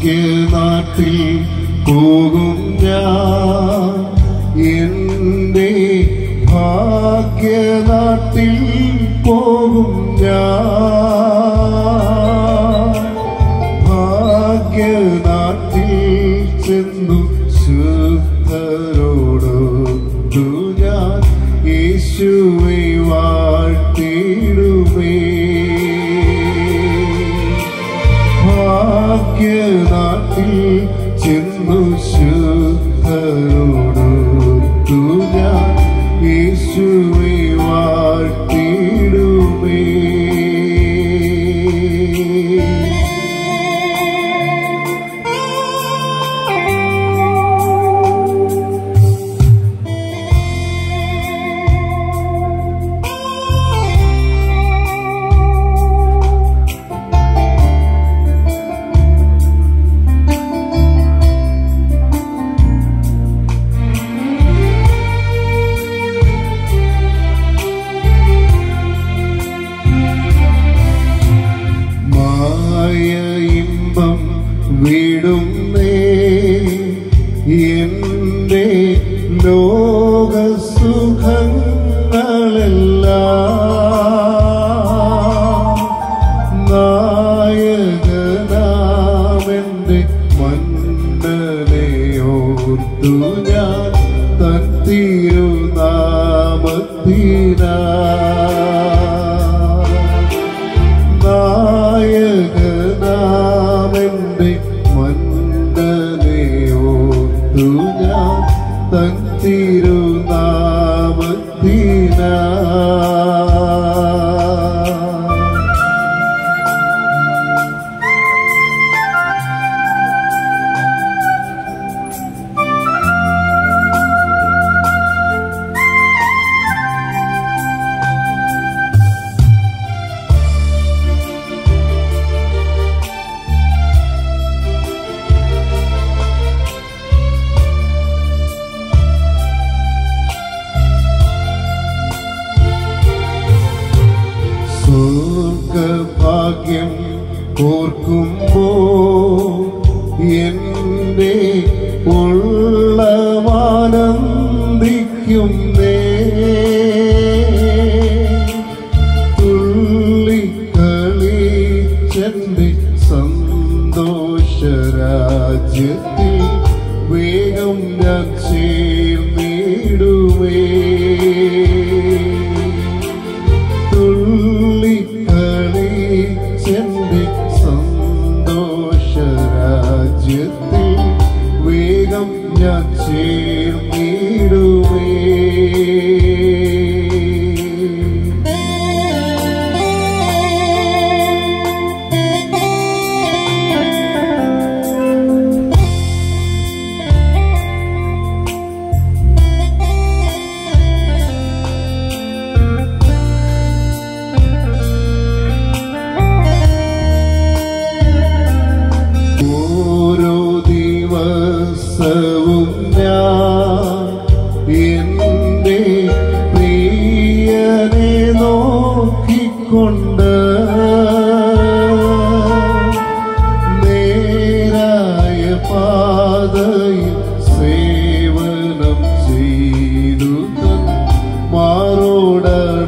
ഭാഗ്യനാട്ടിൽ പോകും ഞാൻ എന്റെ ഭാഗ്യനാട്ടിൽ പോകും ഞാൻ ഭാഗ്യനാട്ടിൽ ചെന്നു ശുദ്ധരോടൊത്തു ഞാൻ യേശുവെ വാഴ്ത്തിടുമേ ഭാഗ്യനാട്ടിൽ ചെന്നു ശുദ്ധരോടൊത്തു ഞാൻ യേശുവെ വാഴ്ത്തിടുമേ മായ ഇമ്പം വീടുന്നേ എന്റെ ലോകസുഖങ്ങളെല്ലാം നായകനാമെന്റെ മന്നനെയോർത്തു ഞാൻ തത്തിരുനാമത്തിനാ നായകനാമെന്റെ മന്ദനയോർത്തു ഞാൻ തൻ തിരുനാമത്തിനാ സ്വർഗഭാഗ്യം ഓർക്കുമ്പോ എന്റെ ഉള്ളമാനന്ദിക്കുന്നേ തുള്ളിക്കളിച്ചെന്റെ സന്തോഷരാജ്യത്തിൽ വേഗം ഞാൻ ചേർന്നിടുവേ തുള്ളിക്കളിച്ചെന്റെ സന്തോഷരാജ്യത്തിൽ വേഗം ഞാൻ ചേർന്നിടുവേ ഓരോ ദിവസവും ഞാൻ എന്റെ പ്രിയനെ നോക്കിക്കൊണ്ട് നേരായ പാതയിൽ സേവനം ചെയ്തു തൻ മാറോടണ